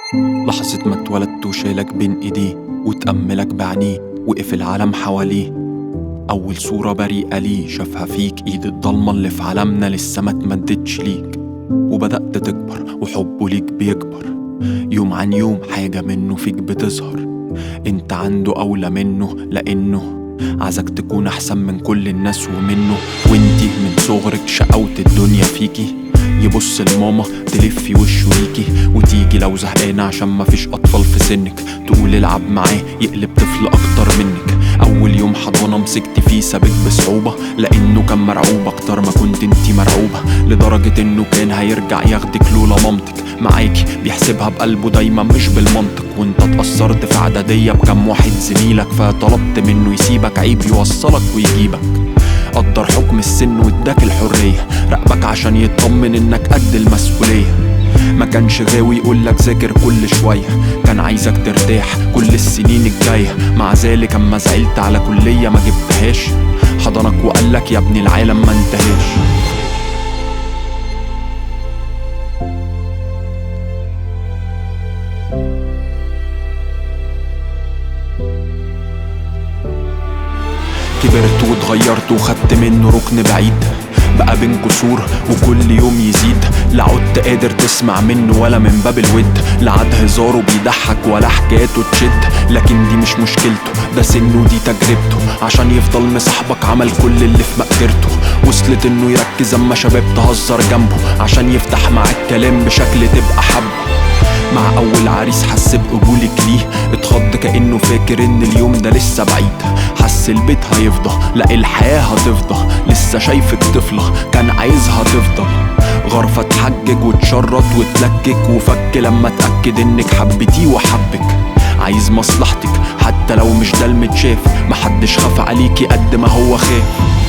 لحظة ما اتولدت وشالك بين ايديه وتأملك بعينيه وقف العالم حواليه أول صورة بريئة ليه شافها فيك ايد الضلمة اللي في عالمنا لسه ما اتمدتش ليك وبدأت تكبر وحبه ليك بيكبر يوم عن يوم حاجة منه فيك بتظهر انت عنده أولى منه لأنه عايزك تكون أحسن من كل الناس ومنه وانتي من صغرك شقوت الدنيا فيكي يبص لماما تلفي وشه ليكي وتيجي لو زهقانة عشان مفيش أطفال في سنك تقول العب معاه يقلب طفل أكتر منك أول يوم حضانة مسكت فيه سابك بصعوبة لأنه كان مرعوب أكتر ما كنت انتي مرعوبة لدرجة إنه كان هيرجع ياخدك لولا مامتك معاكي بيحسبها بقلبه دايما مش بالمنطق وانت اتأثرت في عددية بكم واحد زميلك فطلبت منه يسيبك عيب يوصلك ويجيبك قدر حكم السن واداك الحرية راقبك عشان يطمن انك قد المسؤولية ما كانش غاوي يقولك ذاكر كل شوية كان عايزك ترتاح كل السنين الجاية مع ذلك اما زعلت على كلية ما جبتهاش حضنك وقالك يا ابني العالم ما انتهاش كبرت واتغيرت وخدت منه ركن بعيد بقى بين كسور وكل يوم يزيد لا عدت قادر تسمع منه ولا من باب الود لا عاد هزاره بيضحك ولا حكايته تشد لكن دي مش مشكلته ده سنه دي تجربته عشان يفضل مصاحبك عمل كل اللي في مقدرته وصلت انه يركز اما شباب تهزر جنبه عشان يفتح معاك كلام بشكل تبقى حبه مع أول عريس حس بقبولك ليه اتخض كأنه فاكر إن اليوم ده لسه بعيد حس البيت هيفضى لا الحياة هتفضى لسه شايفك طفلة كان عايزها تفضل غرفة اتحجج وتشرط وتلكك وفك لما اتأكد إنك حبتيه وحبك عايز مصلحتك حتى لو مش ده المتشاف محدش خاف عليكي قد ما هو خاف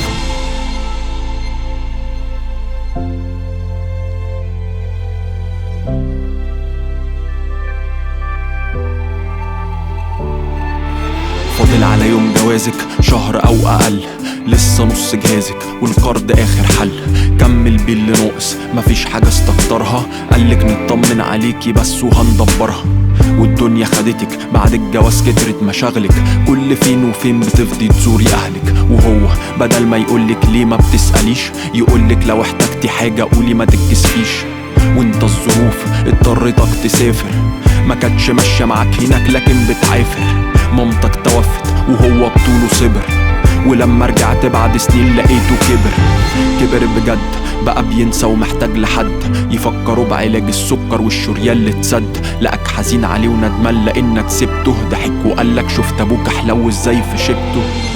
فاضل على يوم جوازك شهر او اقل لسه نص جهازك والقرض اخر حل كمل بيه اللي ناقص مفيش حاجه استكترها قالك نطمن عليكي بس وهندبرها والدنيا خدتك بعد الجواز كترت مشاغلك كل فين وفين بتفضي تزوري اهلك وهو بدل ما يقولك ليه ما بتسأليش يقولك لو احتجتي حاجة قولي ما تتكسفيش وانت الظروف اضطريتك تسافر ما كانتش ماشية معاك هناك لكن بتعافر مامتك توفت وهو بطوله صبر ولما رجعت بعد سنين لقيته كبر كبر بجد بقى بينسى ومحتاج لحد يفكروا بعلاج السكر والشريان اللي اتسد لقاك حزين عليه وندمان لانك سبته ضحك وقالك شفت ابوك احلو ازاي في شبته